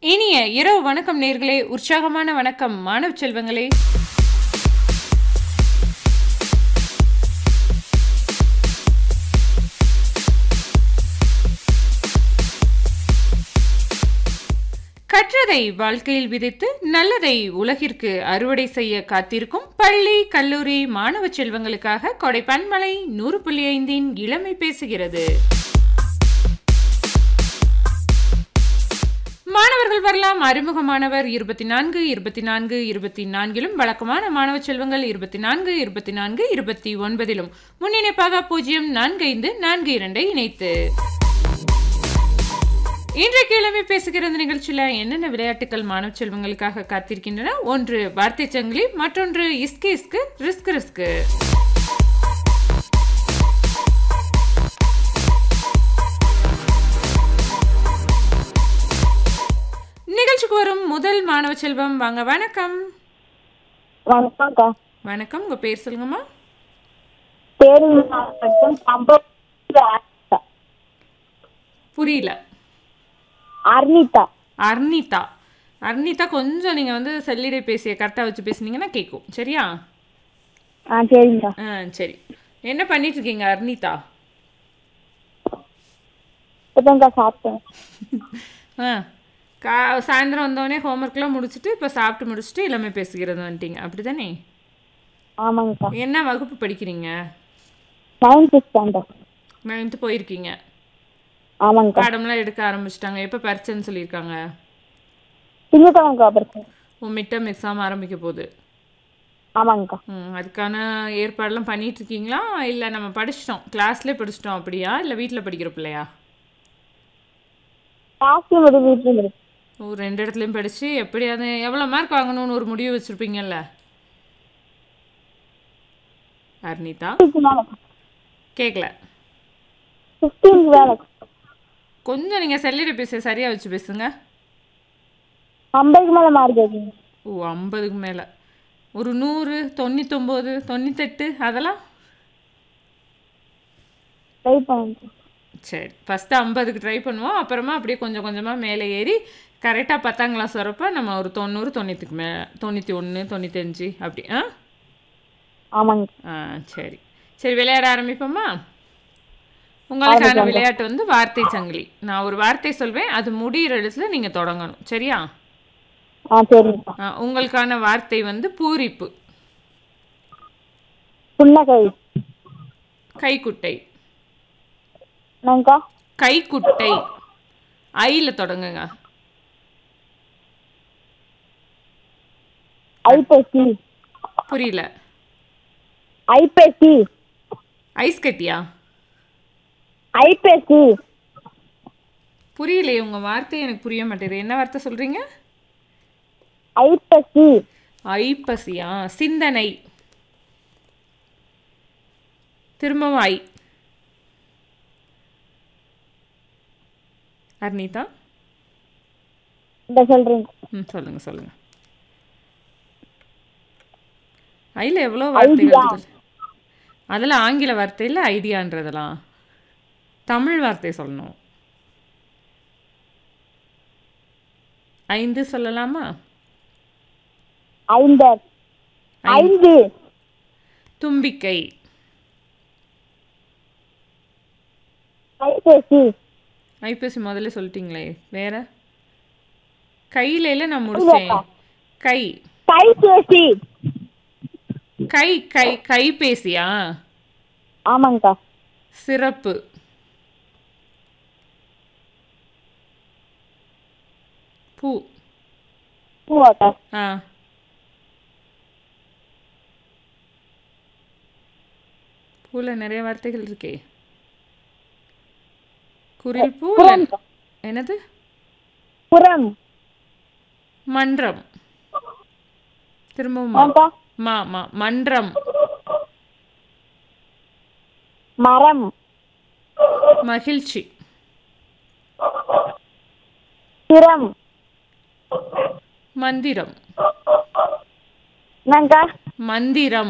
இனிய இரவு வணக்கம் நேர்களே உற்சாகமான வணக்கம் மாணவ செல்வங்களே கற்றதை வாழ்க்கையில் விதைத்து நல்லதை உலகிற்கு அறுவடை செய்ய காத்திருக்கும் பள்ளி கல்லூரி மாணவ செல்வங்களுக்காக கொடை பன்மலை நூறு புள்ளி ஐந்தின் இளமை பேசுகிறது மாணவர்கள் வரலாம் அறிமுகமானவர் இருபத்தி நான்கு இருபத்தி நான்கு இருபத்தி நான்கிலும் வழக்கமான மாணவ செல்வங்கள் இருபத்தி நான்கு இருபத்தி நான்கு இருபத்தி ஒன்பதிலும் முன்னிணைப்பாக பூஜ்ஜியம் நான்கு ஐந்து நான்கு இரண்டை இணைத்து இன்றைக்கு இளமை பேசுகிற இந்த நிகழ்ச்சியில் என்னென்ன விளையாட்டுகள் மாணவ செல்வங்களுக்காக காத்திருக்கின்றன ஒன்று வார்த்தை சங்கிலி மற்றொன்று இஸ்கு இஸ்கு ரிஸ்க் ரிஸ்க் நிகழ்ச்சிக்கு வரும் முதல் மாணவ செல்வம் வாங்க வணக்கம் வணக்கம்க்கா வணக்கம் உங்க பேர் சொல்லுங்கம்மா தேனி மாவட்டம் கம்பம் புரியல அர்னிதா அர்னிதா அர்னிதா கொஞ்சம் நீங்கள் வந்து செல்லிடை பேசிய கரெக்டாக வச்சு பேசுனீங்கன்னா கேட்கும் சரியா ஆ சரிங்கக்கா ஆ சரி என்ன பண்ணிட்டு இருக்கீங்க அர்னிதா இப்போதான்க்கா சாப்பிட்டேன் ஆ கா சாயந்தரம் வந்தோடனே ஹோம்ஒர்க்லாம் முடிச்சுட்டு இப்போ சாப்பிட்டு முடிச்சுட்டு எல்லாமே பேசுகிறது வந்துட்டீங்க அப்படி தானே ஆமாங்கக்கா என்ன வகுப்பு படிக்கிறீங்க நைன்த் ஸ்டாண்டர்ட் நைன்த்து போயிருக்கீங்க ஆமாங்கக்கா பாடம்லாம் எடுக்க ஆரம்பிச்சிட்டாங்க எப்போ பரீட்சைன்னு சொல்லியிருக்காங்க திங்கக்கிழமைக்கா பிரச்சனை உன் மிட்டம் எக்ஸாம் ஆரம்பிக்க போகுது ஆமாங்கக்கா ம், அதுக்கான ஏற்பாடெல்லாம் பண்ணிட்டு இருக்கீங்களா இல்லை நம்ம படிச்சிட்டோம் கிளாஸ்லேயே படிச்சிட்டோம் அப்படியா இல்லை வீட்டில் படிக்கிற பிள்ளையா காஸ்டியூம் எதுவும் வீட்டில் இருக்கு ஓ ரெண்டு இடத்துலையும் படித்து எப்படியாவது எவ்வளோ மார்க் வாங்கணும்னு ஒரு முடிவு வச்சுருப்பீங்கல்ல அர்னிதா மேலே கேட்கல ஃபிஃப்டீனுக்கு மேலே கொஞ்சம் நீங்கள் செல்லிட பேச சரியாக வச்சு பேசுங்க ஐம்பதுக்கு மேலே மார்க் வைக்கீங்க ஓ ஐம்பதுக்கு மேலே ஒரு நூறு தொண்ணூத்தொம்பது தொண்ணூத்தெட்டு அதெல்லாம் ட்ரை பண்ணுங்க சரி ஃபஸ்ட்டு ஐம்பதுக்கு ட்ரை பண்ணுவோம் அப்புறமா அப்படியே கொஞ்சம் கொஞ்சமாக மேலே ஏறி கரெக்டாக பத்தாம் கிளாஸ் வரப்போ நம்ம ஒரு தொண்ணூறு தொண்ணூற்றுக்கு மே தொண்ணூற்றி ஒன்று தொண்ணூத்தஞ்சு அப்படி ஆ ஆமாங்க ஆ சரி சரி விளையாட ஆரம்பிப்போமா உங்களுக்கான விளையாட்டு வந்து வார்த்தை சங்கிலி நான் ஒரு வார்த்தை சொல்வேன் அது முடிகிற இடத்துல நீங்கள் தொடங்கணும் சரியா ஆ சரிங்கக்கா ஆ, உங்களுக்கான வார்த்தை வந்து பூரிப்பு புன்னகை கைக்குட்டை என்னங்கக்கா கைக்குட்டை ஐயில் தொடங்குங்க ஐப்பசி புரியல ஐப்பசி ஐஸ் கட்டியா ஐப்பசி புரியலையே உங்கள் வார்த்தை எனக்கு புரிய மாட்டேங்குது என்ன வார்த்தை சொல்கிறீங்க ஐப்பசி ஐப்பசியா சிந்தனை திரும்பவும் ஐ அர்னிதா இந்த சொல்றீங்க ம் சொல்லுங்கள் சொல்லுங்கள் ஐயில் எவ்வளோ வார்த்தைகள் இருக்குது அதில் ஆங்கில வார்த்தையில் ஐடியான்றதெல்லாம் தமிழ் வார்த்தை சொல்லணும் ஐந்து சொல்லலாமா ஐந்தர் ஐந்து தும்பிக்கை ஐப்பசி ஐப்பசி முதல்ல சொல்லிட்டீங்களே வேற கையில இல்ல நான் முடிச்சேன் கை கைபேசி கை கை கைபேசியா ஆமாங்கக்கா சிறப்பு பூ பூவாக்கா ஆ பூல நிறைய வார்த்தைகள் இருக்கே குரில் பூ இல்ல- புறம் என்னது புறம் மன்றம் திரும்பவும் மா. ஆக்கா மா மா மன்றம் மரம் மகிழ்ச்சி திறம் மந்திரம் என்னங்கக்கா மந்திரம்